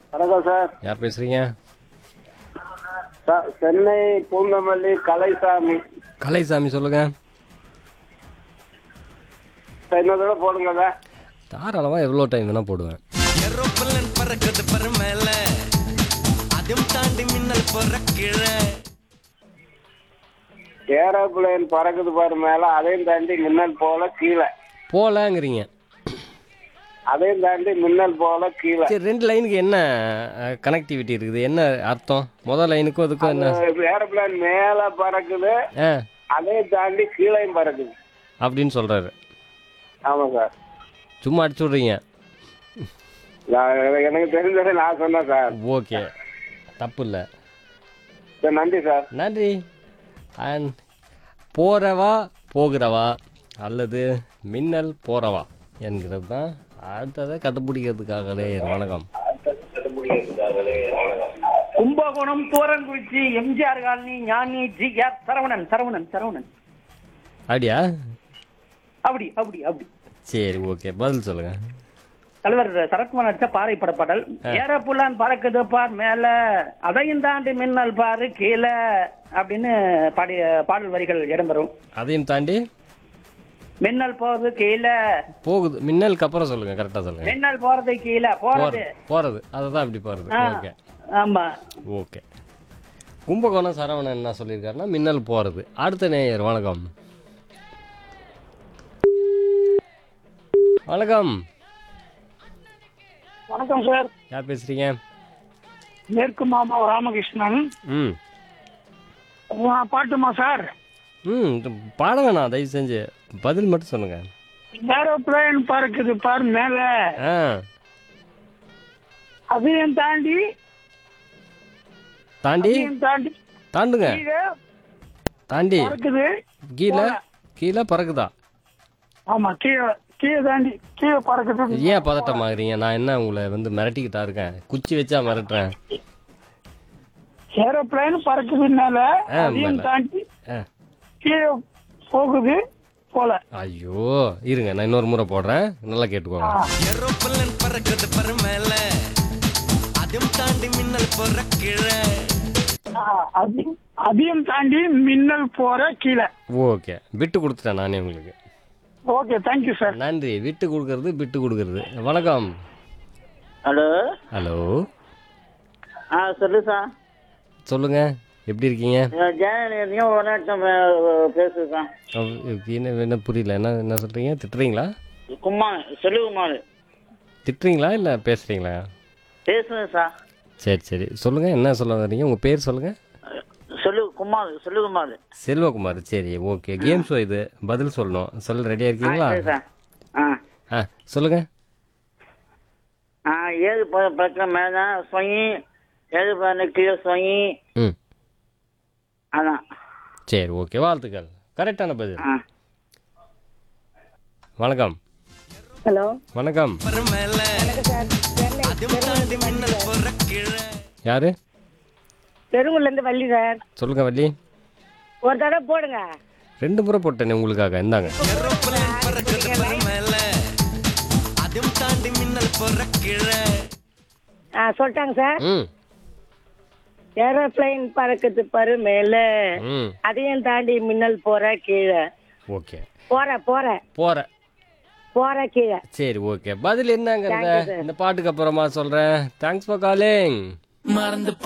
வணக்கம் சார் யார் பேசுறீங்க சார் சென்னை பூந்தமல்லி கலைசாமி கலைசாமி சொல்லுங்க சார் இன்னொரு தடவை போடுங்க சார் தாராளமாக எவ்வளோ டைம் வேணால் போடுவேன் ஏரோப்ளேன் பறக்குது பரு மேல அதுவும் தாண்டி மின்னல் பொறக்கிழ ஏரோப்ளேன் பறக்குது பாரு மேல அதையும் தாண்டி மின்னல் போல கீழே போகலங்கிறீங்க அதையும் தாண்டி மின்னல் போல கீழே சரி ரெண்டு லைனுக்கு என்ன கனெக்டிவிட்டி இருக்குது என்ன அர்த்தம் முதல் லைனுக்கும் அதுக்கும் என்ன ஏரோப்ளேன் மேல பறக்குது ஆ அதையும் தாண்டி கீழையும் பறக்குது அப்படின்னு சொல்கிறாரு ஆமா சார் சும்மா அடிச்சு விட்றீங்க நான் எனக்கு தெரிஞ்சதை நான் சொன்னேன் சார் ஓகே தப்பு இல்லை சார் நன்றி சார் நன்றி அண்ட் போகிறவா போகிறவா அல்லது மின்னல் போகிறவா என்கிறது தான் அடுத்ததை கண்டுபிடிக்கிறதுக்காகவே வணக்கம் Kumbakonam Thurangurichi MGR colony Gnani G R Saravanan Saravanan Saravanan அப்படியா அப்படி அப்படி அப்படி சரி ஓகே பதில் சொல்லுங்கள் தலைவர் சரத்குமார் நடிச்ச பாறை படப்பாடல் ஏரப்புலான் பறக்குது பார் மேல அதையும் தாண்டி மின்னல் பாரு கீழே அப்படின்னு பாடிய பாடல் வரிகள் இடம்பெறும் அதையும் தாண்டி மின்னல் போறது கீழே போகுது மின்னலுக்கு அப்புறம் சொல்லுங்க கரெக்டாக சொல்லுங்க மின்னல் போறது கீழே போறது போறது போறது அதை தான் இப்படி போறது ஆ, ஓகே ஆமா ஓகே கும்பகோணம் சரவணன் என்ன சொல்லியிருக்காருன்னா மின்னல் போறது அடுத்த நேயர் வணக்கம் வணக்கம் வணக்கம் சார் யார் பேசுறீங்க மேற்கு மாமா ராமகிருஷ்ணன் ம் ஆ, பாட்டுமா சார் ம் இது பாட வேணாம் தயவு செஞ்சு பதில் மட்டும் சொல்லுங்க ஏரோப்ளேன் பறக்குது பார் மேல ஆ அதையும் தாண்டி தாண்டி அதையும் தாண்டி தாண்டுங்க கீழே தாண்டி பறக்குது கீழே கீழே பறக்குதா ஆமா கீழே கீழே தாண்டி கீழே பறக்குது ஏன் பதட்டமாகறீங்க நான் என்ன உங்களை வந்து மிரட்டிக்கிட்டா இருக்கேன் குச்சி வச்சா மிரட்டுறேன் ஏரோப்ளேன் பறக்குது மேல ஆ, அதையும் மேல. தாண்டி ஆ கீழே போகுது போல ஐயோ இருங்க நான் இன்னொரு முறை போடுறேன் நல்லா கேட்டுக்கோங்க ஏரோப்ளேன் பறக்குது பரு மேல அதுவும் தாண்டி மின்னல் பொறக்கிழ ஆ, அதையும் அதையும் தாண்டி மின்னல் போற கீழே ஓகே விட்டு கொடுத்துட்டேன் நானே உங்களுக்கு ஓகே தேங்க்யூ சார் நன்றி விட்டு கொடுக்கறது விட்டு கொடுக்கறது வணக்கம் ஹலோ ஹலோ ஆ சொல்லு சார் சொல்லுங்க எப்படி இருக்கீங்க ஜெயலலிதையும் ஒரு நேரம் பேசுறேன் அவ்- என்ன என்ன புரியல என்ன என்ன சொல்றீங்க திட்டுறீங்களா குமார் சொல்லுகுமார் திட்டுறீங்களா இல்லை பேசுறீங்களா பேசுறேன் சார் சரி சரி சொல்லுங்க என்ன சொல்ல வரீங்க உங்க பேர் சொல்லுங்க சொல்லு குமார் சொல்லுகுமார் செல்வகுமார் சரி ஓகே கேம் ஷோ இது பதில் சொல்லணும் சொல்ல ரெடியா இருக்கீங்களா ஆ ஆ சொல்லுங்க ஆ ஏழு ப- பக்கம் மேலே சொங்கி ஏழு பதினு கீழே சொங்கி ம் அதான் சரி ஓகே வாழ்த்துக்கள் கரெக்டான பதில் ஆ வணக்கம் ஹலோ வணக்கம் பரு மேல அதுவும் தாண்டி மின்னல் பொறக்கிழ யாரு பெருங்குள்ள இருந்து வள்ளி சார் சொல்லுங்க வள்ளி ஒரு தடவை போடுங்க ரெண்டு முறை போட்டேனே உங்களுக்காக இந்தாங்க ஏரோப்ளேன் பறக்குது பரு மேல அதுவும் தாண்டி மின்னல் பொறக்கிழ ஆ சொல்லிட்டாங்க சார் ம் ஏரோப்ளைன் பறக்குது பரு மேல ம் அதையும் தாண்டி மின்னல் போற கீழே ஓகே போற போற போற போற கீழே சரி ஓகே பதில் என்னங்கிறத Thank you, sir. இந்த பாட்டுக்கு அப்புறமா சொல்றேன் தேங்க்ஸ் ஃபார் காலிங் மறந்து